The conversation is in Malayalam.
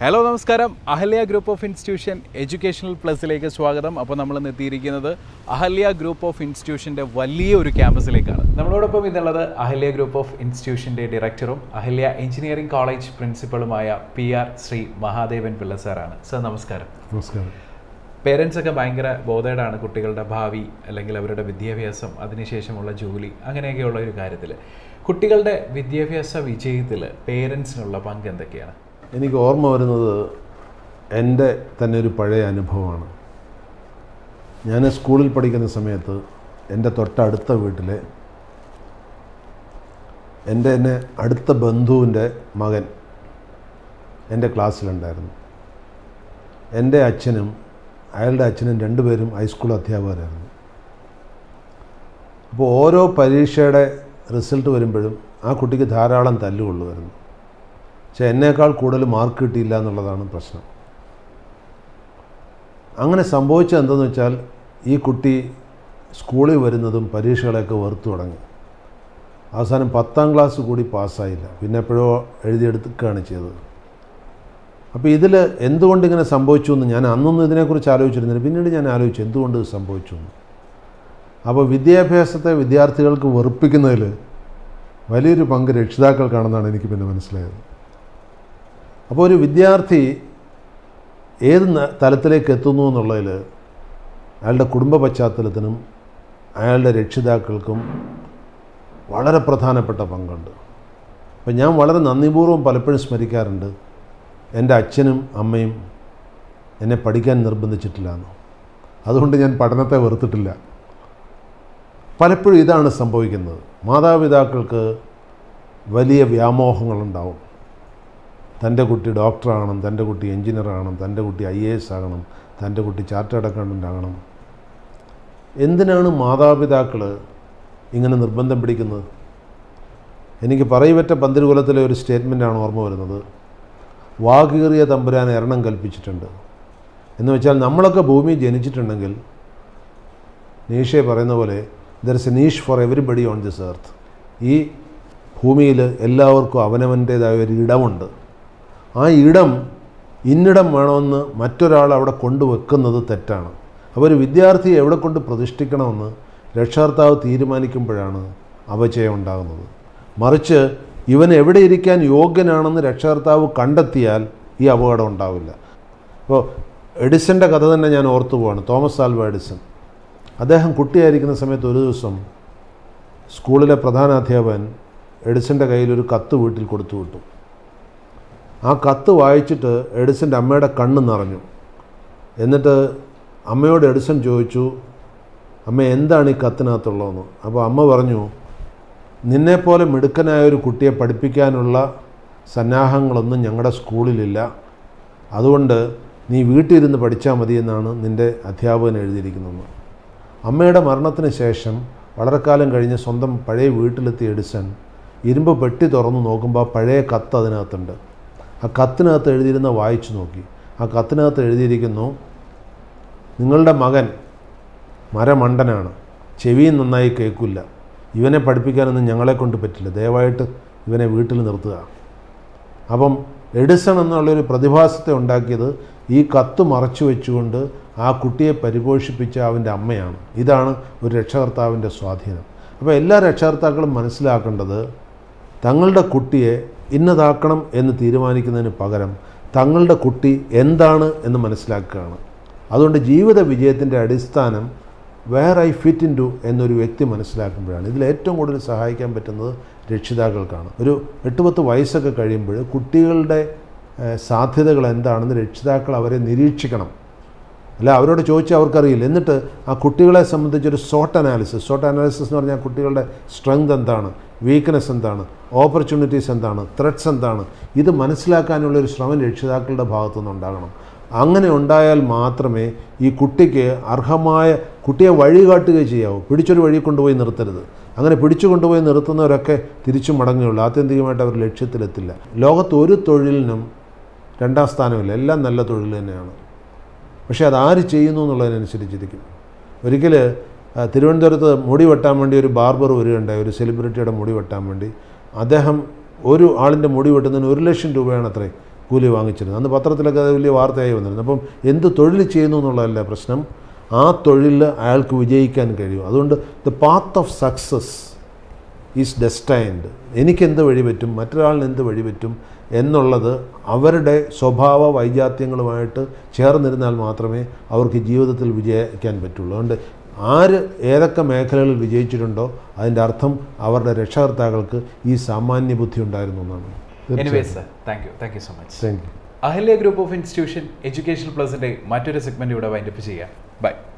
ഹലോ നമസ്കാരം Ahalia group of institution educational പ്ലസിലേക്ക് സ്വാഗതം അപ്പോൾ നമ്മൾ ഇന്ന് എത്തിയിരിക്കുന്നത് അഹല്യ ഗ്രൂപ്പ് ഓഫ് ഇൻസ്റ്റിറ്റ്യൂഷൻ്റെ വലിയ ഒരു ക്യാമ്പസിലേക്കാണ് നമ്മളോടൊപ്പം ഇന്നുള്ളത് അഹല്യ ഗ്രൂപ്പ് ഓഫ് ഇൻസ്റ്റിറ്റ്യൂഷൻ്റെ ഡയറക്ടറും അഹല്യ എഞ്ചിനീയറിംഗ് കോളേജ് പ്രിൻസിപ്പളുമായ പി ആർ ശ്രീ മഹാദേവൻ പിള്ള സാറാണ് സർ നമസ്കാരം നമസ്കാരം പേരൻസ് ഒക്കെ ഭയങ്കര ബോധേഡാണ് കുട്ടികളുടെ ഭാവി അല്ലെങ്കിൽ അവരുടെ വിദ്യാഭ്യാസം അതിനുശേഷമുള്ള ജോലി അങ്ങനെയൊക്കെയുള്ള ഒരു കാര്യത്തിൽ കുട്ടികളുടെ വിദ്യാഭ്യാസ വിജയത്തിൽ പേരൻസിനുള്ള പങ്ക് എന്തൊക്കെയാണ് എനിക്ക് ഓർമ്മ വരുന്നത് എൻ്റെ തന്നെ ഒരു പഴയ അനുഭവമാണ് ഞാൻ സ്കൂളിൽ പഠിക്കുന്ന സമയത്ത് എൻ്റെ തൊട്ടടുത്ത വീട്ടിലെ എൻ്റെ എന്നെ അടുത്ത ബന്ധുവിൻ്റെ മകൻ എൻ്റെ ക്ലാസ്സിലുണ്ടായിരുന്നു എൻ്റെ അച്ഛനും അയാളുടെ അച്ഛനും രണ്ടുപേരും ഹൈസ്കൂൾ അധ്യാപകരായിരുന്നു അപ്പോൾ ഓരോ പരീക്ഷയുടെ റിസൾട്ട് വരുമ്പോഴും ആ കുട്ടിക്ക് ധാരാളം തല്ലുകൊള്ളുമായിരുന്നു പക്ഷെ എന്നേക്കാൾ കൂടുതൽ മാർക്ക് കിട്ടിയില്ല എന്നുള്ളതാണ് പ്രശ്നം അങ്ങനെ സംഭവിച്ചത് എന്തെന്ന് വെച്ചാൽ ഈ കുട്ടി സ്കൂളിൽ വരുന്നതും പരീക്ഷകളെയൊക്കെ വെറുത്തു തുടങ്ങി അവസാനം പത്താം ക്ലാസ് കൂടി പാസ്സായില്ല പിന്നെ എപ്പോഴോ എഴുതിയെടുക്കുകയാണ് ചെയ്തത് അപ്പോൾ ഇതിൽ എന്തുകൊണ്ട് ഇങ്ങനെ സംഭവിച്ചു എന്ന് ഞാൻ അന്നൊന്നും ഇതിനെക്കുറിച്ച് ആലോചിച്ചിരുന്നില്ല പിന്നീട് ഞാൻ ആലോചിച്ചു എന്തുകൊണ്ട് ഇത് സംഭവിച്ചു എന്ന് അപ്പോൾ വിദ്യാഭ്യാസത്തെ വിദ്യാർത്ഥികൾക്ക് വെറുപ്പിക്കുന്നതിൽ വലിയൊരു പങ്ക് രക്ഷിതാക്കൾക്കാണെന്നാണ് എനിക്ക് പിന്നെ മനസ്സിലായത് അപ്പോൾ ഒരു വിദ്യാർത്ഥി ഏത് ന- തലത്തിലേക്ക് എത്തുന്നു എന്നുള്ളതിൽ അയാളുടെ കുടുംബ പശ്ചാത്തലത്തിനും അയാളുടെ രക്ഷിതാക്കൾക്കും വളരെ പ്രധാനപ്പെട്ട പങ്കുണ്ട് അപ്പം ഞാൻ വളരെ നന്ദിപൂർവ്വം പലപ്പോഴും സ്മരിക്കാറുണ്ട് എൻ്റെ അച്ഛനും അമ്മയും എന്നെ പഠിക്കാൻ നിർബന്ധിച്ചിട്ടില്ല എന്ന് അതുകൊണ്ട് ഞാൻ പഠനത്തെ വെറുത്തിട്ടില്ല പലപ്പോഴും ഇതാണ് സംഭവിക്കുന്നത് മാതാപിതാക്കൾക്ക് വലിയ വ്യാമോഹങ്ങളുണ്ടാവും തൻ്റെ കുട്ടി ഡോക്ടറാകണം തൻ്റെ കുട്ടി എഞ്ചിനീയർ ആകണം തൻ്റെ കുട്ടി ഐ എ എസ് ആകണം തൻ്റെ കുട്ടി ചാർട്ടേഡ് അക്കൗണ്ടൻ്റ് ആകണം എന്തിനാണ് മാതാപിതാക്കൾ ഇങ്ങനെ നിർബന്ധം പിടിക്കുന്നത് എനിക്ക് പറയുവറ്റ പന്തിരുകുലത്തിലെ ഒരു സ്റ്റേറ്റ്മെൻറ്റാണ് ഓർമ്മ വരുന്നത് വാകീറിയ തമ്പുരാൻ എരണം കൽപ്പിച്ചിട്ടുണ്ട് എന്ന് വെച്ചാൽ നമ്മളൊക്കെ ഭൂമി ജനിച്ചിട്ടുണ്ടെങ്കിൽ നീഷെ പറയുന്ന പോലെ there is a niche for everybody on this earth ഈ ഭൂമിയിൽ എല്ലാവർക്കും അവനവൻ്റേതായ ഒരു ഇടമുണ്ട് ആ ഇടം ഇന്നിടം വേണമെന്ന് മറ്റൊരാൾ അവിടെ കൊണ്ടുവെക്കുന്നത് തെറ്റാണ് അപ്പോൾ ഒരു വിദ്യാർത്ഥിയെ എവിടെ കൊണ്ട് പ്രതിഷ്ഠിക്കണമെന്ന് രക്ഷകർത്താവ് തീരുമാനിക്കുമ്പോഴാണ് അപചയം ഉണ്ടാകുന്നത് മറിച്ച് ഇവൻ എവിടെ ഇരിക്കാൻ യോഗ്യനാണെന്ന് രക്ഷകർത്താവ് കണ്ടെത്തിയാൽ ഈ അപകടം ഉണ്ടാവില്ല അപ്പോൾ എഡിസൻ്റെ കഥ തന്നെ ഞാൻ ഓർത്തു പോവാണ് തോമസ് ആൽവ എഡിസൺ അദ്ദേഹം കുട്ടിയായിരിക്കുന്ന സമയത്ത് ഒരു ദിവസം സ്കൂളിലെ പ്രധാന അധ്യാപകൻ എഡിസൻ്റെ കയ്യിൽ ഒരു കത്ത് വീട്ടിൽ കൊടുത്തു വിട്ടു ആ കത്ത് വായിച്ചിട്ട് എഡിസൻ്റെ അമ്മയുടെ കണ്ണ് നിറഞ്ഞു എന്നിട്ട് അമ്മയോട് എഡിസൺ ചോദിച്ചു അമ്മ എന്താണ് ഈ കത്തിനകത്തുള്ളതെന്ന് അപ്പോൾ അമ്മ പറഞ്ഞു നിന്നെപ്പോലെ മിടുക്കനായ ഒരു കുട്ടിയെ പഠിപ്പിക്കാനുള്ള സന്നാഹങ്ങളൊന്നും ഞങ്ങളുടെ സ്കൂളിലില്ല അതുകൊണ്ട് നീ വീട്ടിലിരുന്ന് പഠിച്ചാൽ മതി എന്നാണ് നിൻ്റെ അധ്യാപകൻ എഴുതിയിരിക്കുന്നത് അമ്മയുടെ മരണത്തിന് ശേഷം വളരെ കാലം കഴിഞ്ഞ് സ്വന്തം പഴയ വീട്ടിലെത്തിയ എഡിസൺ ഇരുമ്പ് പെട്ടി തുറന്ന് നോക്കുമ്പോൾ ആ പഴയ കത്ത് അതിനകത്തുണ്ട് ആ കത്തിനകത്ത് എഴുതിയിരുന്ന വായിച്ചു നോക്കി ആ കത്തിനകത്ത് എഴുതിയിരിക്കുന്നു നിങ്ങളുടെ മകൻ മരമണ്ടനാണ് ചെവിയും നന്നായി കേൾക്കില്ല ഇവനെ പഠിപ്പിക്കാനൊന്നും ഞങ്ങളെ കൊണ്ട് പറ്റില്ല ദയവായിട്ട് ഇവനെ വീട്ടിൽ നിർത്തുക അപ്പം എഡിസൺ എന്നുള്ളൊരു പ്രതിഭാസത്തെ ഉണ്ടാക്കിയത് ഈ കത്ത് മറച്ചു വെച്ചുകൊണ്ട് ആ കുട്ടിയെ പരിപോഷിപ്പിച്ച അവൻ്റെ അമ്മയാണ് ഇതാണ് ഒരു രക്ഷകർത്താവിൻ്റെ സ്വാധീനം അപ്പോൾ എല്ലാ രക്ഷകർത്താക്കളും മനസ്സിലാക്കേണ്ടത് തങ്ങളുടെ കുട്ടിയെ ഇന്നതാക്കണം എന്ന് തീരുമാനിക്കുന്നതിന് പകരം തങ്ങളുടെ കുട്ടി എന്താണ് എന്ന് മനസ്സിലാക്കുകയാണ് അതുകൊണ്ട് ജീവിത വിജയത്തിൻ്റെ അടിസ്ഥാനം where I fit in to എന്നൊരു വ്യക്തി മനസ്സിലാക്കുമ്പോഴാണ് ഇതിൽ ഏറ്റവും കൂടുതൽ സഹായിക്കാൻ പറ്റുന്നത് രക്ഷിതാക്കൾക്കാണ് ഒരു എട്ട് പത്ത് വയസ്സൊക്കെ കഴിയുമ്പോൾ കുട്ടികളുടെ ഏഹ്, സാധ്യതകൾ എന്താണെന്ന് രക്ഷിതാക്കൾ അവരെ നിരീക്ഷിക്കണം അല്ല അവരോട് ചോദിച്ചാൽ അവർക്കറിയില്ല എന്നിട്ട് ആ കുട്ടികളെ സംബന്ധിച്ചൊരു സോട്ട് അനാലിസിസ് സോട്ട് അനാലിസിസ് എന്ന് പറഞ്ഞാൽ കുട്ടികളുടെ സ്ട്രെങ്ത് എന്താണ് വീക്ക്നെസ് എന്താണ് ഓപ്പർച്യൂണിറ്റീസ് എന്താണ് ത്രെറ്റ്സ് എന്താണ് ഇത് മനസ്സിലാക്കാനുള്ള ഒരു ശ്രമം രക്ഷിതാക്കളുടെ ഭാഗത്തുനിന്ന് ഉണ്ടാകണം അങ്ങനെ ഉണ്ടായാൽ മാത്രമേ ഈ കുട്ടിക്ക് അർഹമായ കുട്ടിയെ വഴി കാട്ടുകയും ചെയ്യാവൂ പിടിച്ചൊരു വഴി കൊണ്ടുപോയി നിർത്തരുത് അങ്ങനെ പിടിച്ചു കൊണ്ടുപോയി നിർത്തുന്നവരൊക്കെ തിരിച്ചു മടങ്ങുകയുള്ളൂ ആത്യന്തികമായിട്ട് അവർ ലക്ഷ്യത്തിലെത്തില്ല ലോകത്ത് ഒരു തൊഴിലിനും രണ്ടാം സ്ഥാനമില്ല എല്ലാം നല്ല തൊഴിൽ തന്നെയാണ് പക്ഷേ അത് ആര് ചെയ്യുന്നു എന്നുള്ളതിനനുസരിച്ചിരിക്കും ഒരിക്കൽ ആ, തിരുവനന്തപുരത്ത് മുടി വെട്ടാൻ വേണ്ടി ഒരു ബാർബർ വരികയുണ്ടായി ഒരു സെലിബ്രിറ്റിയുടെ മുടി വെട്ടാൻ വേണ്ടി അദ്ദേഹം ഒരു ആളിൻ്റെ മുടി വെട്ടുന്നതിന് ഒരു ലക്ഷം രൂപയാണ് അത്രേ കൂലി വാങ്ങിച്ചിരുന്നത് അന്ന് പത്രത്തിലൊക്കെ അത് വലിയ വാർത്തയായി വന്നിരുന്നു അപ്പം എന്ത് തൊഴിൽ ചെയ്യുന്നു എന്നുള്ളതല്ല പ്രശ്നം ആ തൊഴിലിൽ അയാൾക്ക് വിജയിക്കാൻ കഴിയും അതുകൊണ്ട് the path of success is destined എനിക്കെന്ത് വഴി പറ്റും മറ്റൊരാളിന് എന്ത് വഴി പറ്റും എന്നുള്ളത് അവരുടെ സ്വഭാവ വൈജാത്യങ്ങളുമായിട്ട് ചേർന്നിരുന്നാൽ മാത്രമേ അവർക്ക് ജീവിതത്തിൽ വിജയിക്കാൻ പറ്റുള്ളൂ അതുകൊണ്ട് ആര് ഏതൊക്കെ മേഖലകളിൽ വിജയിച്ചിട്ടുണ്ടോ അതിൻ്റെ അർത്ഥം അവരുടെ രക്ഷകർത്താക്കൾക്ക് ഈ സാമാന്യ ബുദ്ധി ഉണ്ടായിരുന്നു എന്നാണ് anyways sir thank you thank you so much thank you Ahalia group of institution education പ്ലസിന്റെ മറ്റൊരു സെഗ്മെന്റ് ഇവിടെ വൈൻഡപ്പ് ചെയ്യാം ബൈ